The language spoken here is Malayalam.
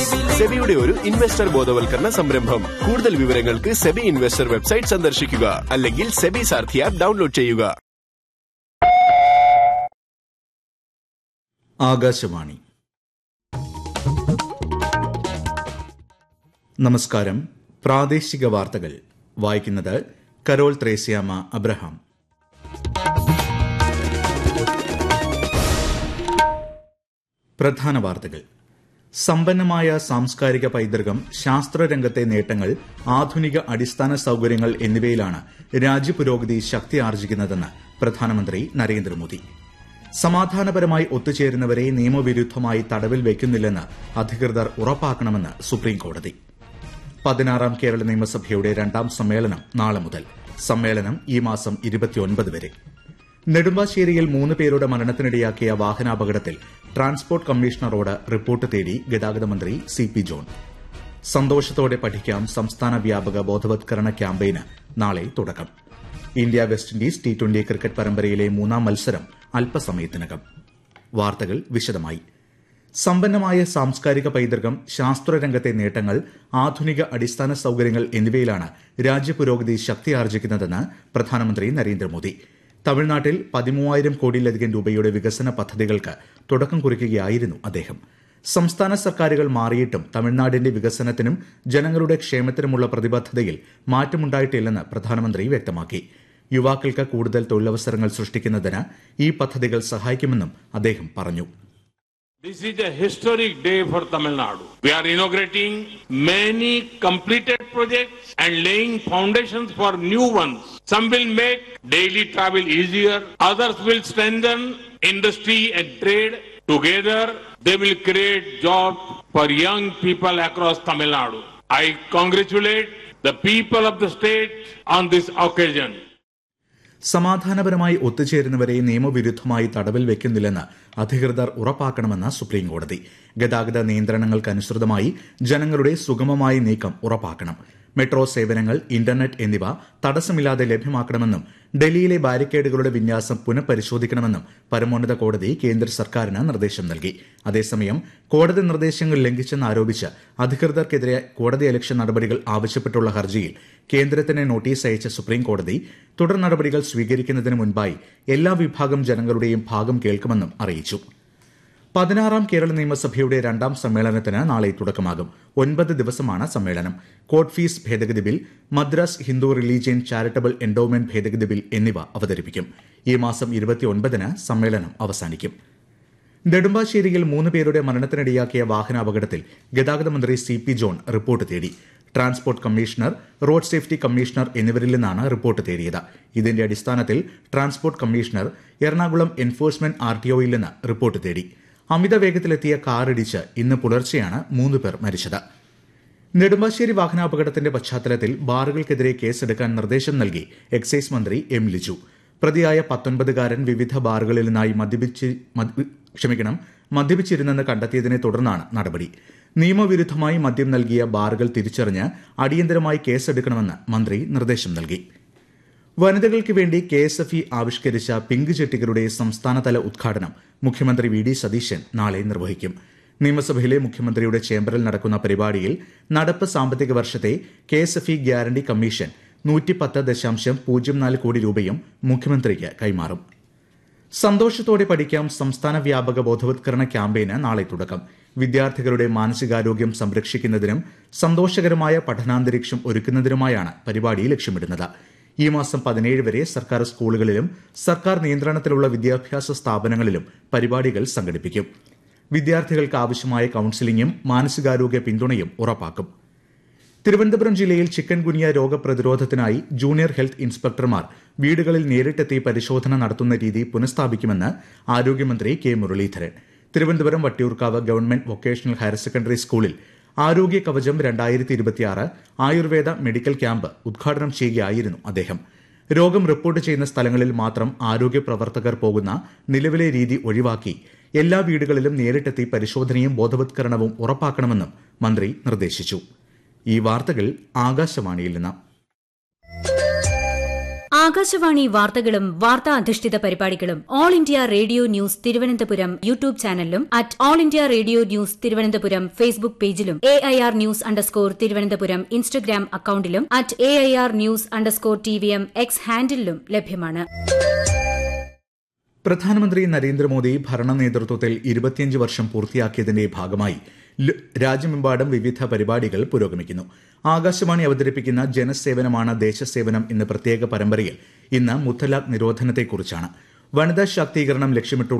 സെബിയുടെ ഒരു ഇൻവെസ്റ്റർ ബോധവൽക്കരണ സംരംഭം കൂടുതൽ വിവരങ്ങൾക്ക് സെബി ഇൻവെസ്റ്റർ വെബ്സൈറ്റ് സന്ദർശിക്കുക അല്ലെങ്കിൽ സെബി സാർഥി ആപ്പ് ഡൗൺലോഡ് ചെയ്യുക ആകാശവാണി നമസ്കാരം പ്രാദേശിക വാർത്തകൾ വായിക്കുന്നത് കരോൾ ത്രേസ്യാമ അബ്രഹാം പ്രധാന വാർത്തകൾ സമ്പന്നമായ സാംസ്കാരിക പൈതൃകം ശാസ്ത്രരംഗത്തെ നേട്ടങ്ങൾ ആധുനിക അടിസ്ഥാന സൌകര്യങ്ങൾ എന്നിവയിലാണ് രാജ്യപുരോഗതി ശക്തി ആർജിക്കുന്നതെന്ന് പ്രധാനമന്ത്രി നരേന്ദ്രമോദി സമാധാനപരമായി ഒത്തുചേരുന്നവരെ നിയമവിരുദ്ധമായി തടവിൽ വയ്ക്കുന്നില്ലെന്ന് അധികൃതർ ഉറപ്പാക്കണമെന്ന് സുപ്രീംകോടതി പതിനാറാം കേരള നിയമസഭയുടെ രണ്ടാം സമ്മേളനം നാളെ മുതൽ സമ്മേളനം ഈ മാസം ഇരുപത്തിയൊൻപത് വരെ നെടുമ്പാശ്ശേരിയിൽ മൂന്ന് പേരുടെ മരണത്തിനിടയാക്കിയ വാഹനാപകടത്തിൽ ട്രാൻസ്പോർട്ട് കമ്മീഷണറോട് റിപ്പോർട്ട് തേടി ഗതാഗത മന്ത്രി സി പി ജോൺ സന്തോഷത്തോടെ പഠിക്കാം സംസ്ഥാന വ്യാപക ബോധവത്കരണ ക്യാമ്പയിന് നാളെ തുടക്കം India West Indies T twenty cricket പരമ്പരയിലെ മൂന്നാം മത്സരം അല്പസമയത്തിനകം വാർത്തകൾ വിശദമായി സമ്പന്നമായ സാംസ്കാരിക പൈതൃകം ശാസ്ത്രരംഗത്തെ നേട്ടങ്ങൾ ആധുനിക അടിസ്ഥാന സൌകര്യങ്ങൾ എന്നിവയിലാണ് രാജ്യപുരോഗതി ശക്തിയാർജിക്കുന്നതെന്ന് പ്രധാനമന്ത്രി നരേന്ദ്രമോദി തമിഴ്നാട്ടിൽ പതിമൂവായിരം കോടിയിലധികം രൂപയുടെ വികസന പദ്ധതികൾക്ക് തുടക്കം കുറിക്കുകയായിരുന്നു അദ്ദേഹം സംസ്ഥാന സർക്കാരുകൾ മാറിയിട്ടും തമിഴ്നാടിന്റെ വികസനത്തിനും ജനങ്ങളുടെ ക്ഷേമത്തിനുമുള്ള പ്രതിബദ്ധതയിൽ മാറ്റമുണ്ടായിട്ടില്ലെന്ന് പ്രധാനമന്ത്രി വ്യക്തമാക്കി യുവാക്കൾക്ക് കൂടുതൽ തൊഴിലവസരങ്ങൾ സൃഷ്ടിക്കുന്നതിന് ഈ പദ്ധതികൾ സഹായിക്കുമെന്നും അദ്ദേഹം പറഞ്ഞു This is a historic day for Tamil Nadu. We are inaugurating many completed projects and laying foundations for new ones. Some will make daily travel easier, others will strengthen industry and trade. Together, they will create jobs for young people across Tamil Nadu. I congratulate the people of the state on this occasion. സമാധാനപരമായി ഒത്തുചേരുന്നവരെ നിയമവിരുദ്ധമായി തടവിൽ വെക്കുന്നില്ലെന്ന് അധികൃതർ ഉറപ്പാക്കണമെന്ന് സുപ്രീംകോടതി ഗതാഗത നിയന്ത്രണങ്ങൾക്കനുസൃതമായി ജനങ്ങളുടെ സുഗമമായ നീക്കം ഉറപ്പാക്കണം മെട്രോ സേവനങ്ങൾ ഇന്റർനെറ്റ് എന്നിവ തടസ്സമില്ലാതെ ലഭ്യമാക്കണമെന്നും ഡൽഹിയിലെ ബാരിക്കേഡുകളുടെ വിന്യാസം പുനഃപരിശോധിക്കണമെന്നും പരമോന്നത കോടതി കേന്ദ്ര സർക്കാരിന് നിർദ്ദേശം നൽകി അതേസമയം കോടതി നിർദ്ദേശങ്ങൾ ലംഘിച്ചെന്ന് ആരോപിച്ച് അധികൃതർക്കെതിരെ കോടതി അലക്ഷ്യ നടപടികൾ ആവശ്യപ്പെട്ടുള്ള ഹർജിയിൽ കേന്ദ്രത്തിന് നോട്ടീസ് അയച്ച സുപ്രീംകോടതി തുടർ നടപടികൾ സ്വീകരിക്കുന്നതിന് മുൻപായി എല്ലാ വിഭാഗം ജനങ്ങളുടെയും ഭാഗം കേൾക്കുമെന്നും അറിയിച്ചു പതിനാറാം കേരള നിയമസഭയുടെ രണ്ടാം സമ്മേളനത്തിന് നാളെ തുടക്കമാകും ഒൻപത് ദിവസമാണ് സമ്മേളനം കോർട്ട് ഫീസ് ഭേദഗതി bill Madras Hindu religion charitable endowment ഭേദഗതി ബിൽ എന്നിവ അവതരിപ്പിക്കും ഈ മാസം ഇരുപത്തിയൊൻപതിന് സമ്മേളനം അവസാനിക്കും നെടുമ്പാശ്ശേരിയിൽ മൂന്ന് പേരുടെ മരണത്തിനിടയാക്കിയ വാഹനാപകടത്തിൽ ഗതാഗത മന്ത്രി സി പി ജോൺ റിപ്പോർട്ട് തേടി transport commissioner road safety commissioner എന്നിവരിൽ നിന്നാണ് റിപ്പോർട്ട് തേടിയത് ഇതിന്റെ അടിസ്ഥാനത്തിൽ transport commissioner Ernakulam enforcement R T ഒയിൽ നിന്ന് റിപ്പോർട്ട് തേടി അമിത വേഗത്തിലെത്തിയ കാറിടിച്ച് ഇന്ന് പുലർച്ചെയാണ് മൂന്ന് പേർ മരിച്ചത് നെടുമ്പാശ്ശേരി വാഹനാപകടത്തിന്റെ പശ്ചാത്തലത്തിൽ ബാറുകൾക്കെതിരെ കേസെടുക്കാൻ നിർദ്ദേശം നൽകി എക്സൈസ് മന്ത്രി എം ലിജു പ്രതിയായ പത്തൊൻപതുകാരൻ വിവിധ ബാറുകളിൽ നിന്നായി മദ്യപിച്ച് മദ്യ- ക്ഷമിക്കണം മദ്യപിച്ചിരുന്നെന്ന് കണ്ടെത്തിയതിനെ തുടർന്നാണ് നടപടി നിയമവിരുദ്ധമായി മദ്യം നൽകിയ ബാറുകൾ തിരിച്ചറിഞ്ഞ് അടിയന്തരമായി കേസെടുക്കണമെന്ന് മന്ത്രി നിർദ്ദേശം നൽകി വനിതകൾക്ക് വേണ്ടി കെ എസ് എഫ് ഇ ആവിഷ്കരിച്ച പിങ്ക് ചെട്ടികളുടെ സംസ്ഥാനതല ഉദ്ഘാടനം മുഖ്യമന്ത്രി വി ഡി സതീശൻ നാളെ നിർവഹിക്കും നിയമസഭയിലെ മുഖ്യമന്ത്രിയുടെ ചേംബറിൽ നടക്കുന്ന പരിപാടിയിൽ നടപ്പ് സാമ്പത്തിക വർഷത്തെ K S F E guarantee commission നൂറ്റിപ്പത്ത് ദശാംശം പൂജ്യം നാല് കോടി രൂപയും മുഖ്യമന്ത്രിക്ക് കൈമാറും സന്തോഷത്തോടെ പഠിക്കാം സംസ്ഥാന വ്യാപക ബോധവത്കരണ ക്യാമ്പയിന് നാളെ തുടക്കം വിദ്യാർത്ഥികളുടെ മാനസികാരോഗ്യം സംരക്ഷിക്കുന്നതിനും സന്തോഷകരമായ പഠനാന്തരീക്ഷം ഒരുക്കുന്നതിനുമായാണ് പരിപാടി ലക്ഷ്യമിടുന്നത് ഈ മാസം പതിനേഴ് വരെ സർക്കാർ സ്കൂളുകളിലും സർക്കാർ നിയന്ത്രണത്തിലുള്ള വിദ്യാഭ്യാസ സ്ഥാപനങ്ങളിലും പരിപാടികൾ സംഘടിപ്പിക്കും വിദ്യാർത്ഥികൾക്ക് ആവശ്യമായ കൌൺസിലിംഗും മാനസികാരോഗ്യ പിന്തുണയും ഉറപ്പാക്കും തിരുവനന്തപുരം ജില്ലയിൽ ചിക്കൻ ഗുനിയ രോഗപ്രതിരോധത്തിനായി ജൂനിയർ ഹെൽത്ത് ഇൻസ്പെക്ടർമാർ വീടുകളിൽ നേരിട്ടെത്തി പരിശോധന നടത്തുന്ന രീതി പുനഃസ്ഥാപിക്കുമെന്ന് ആരോഗ്യമന്ത്രി K Muraleedharan Thiruvananthapuram Vattiyoorkavu government vocational higher secondary സ്കൂളിൽ ആരോഗ്യ കവചം രണ്ടായിരത്തി ഇരുപത്തിയാറ് ആയുർവേദ മെഡിക്കൽ ക്യാമ്പ് ഉദ്ഘാടനം ചെയ്യുകയായിരുന്നു അദ്ദേഹം രോഗം റിപ്പോർട്ട് ചെയ്യുന്ന സ്ഥലങ്ങളിൽ മാത്രം ആരോഗ്യ പ്രവർത്തകർ പോകുന്ന നിലവിലെ രീതി ഒഴിവാക്കി എല്ലാ വീടുകളിലും നേരിട്ടെത്തി പരിശോധനയും ബോധവത്കരണവും ഉറപ്പാക്കണമെന്നും മന്ത്രി നിർദ്ദേശിച്ചു ഈ വാർത്തകൾ ആകാശവാണിയിൽ നിന്ന് ആകാശവാണി വാർത്തകളും വാർത്താ അധിഷ്ഠിത പരിപാടികളും All India Radio news Thiruvananthapuram YouTube ചാനലിലും at All India Radio news Thiruvananthapuram Facebook പേജിലും A I R news underscore Thiruvananthapuram Instagram അക്കൌണ്ടിലും at A I R news underscore T V M X ഹാൻഡിലും ലഭ്യമാണ് പ്രധാനമന്ത്രി നരേന്ദ്രമോദി ഭരണ നേതൃത്വത്തിൽ ഇരുപത്തിയഞ്ച് വർഷം പൂർത്തിയാക്കിയതിന്റെ ഭാഗമായി ല- രാജ്യമെമ്പാടും വിവിധ പരിപാടികൾ പുരോഗമിക്കുന്നു ആകാശവാണി അവതരിപ്പിക്കുന്ന ജനസേവനമാണ് ദേശസേവനം എന്ന പ്രത്യേക പരമ്പരയിൽ ഇന്ന് മുത്തലാഖ് നിരോധനത്തെക്കുറിച്ചാണ് വനിതാ ശാക്തീകരണം ലക്ഷ്യമിട്ടുള്ള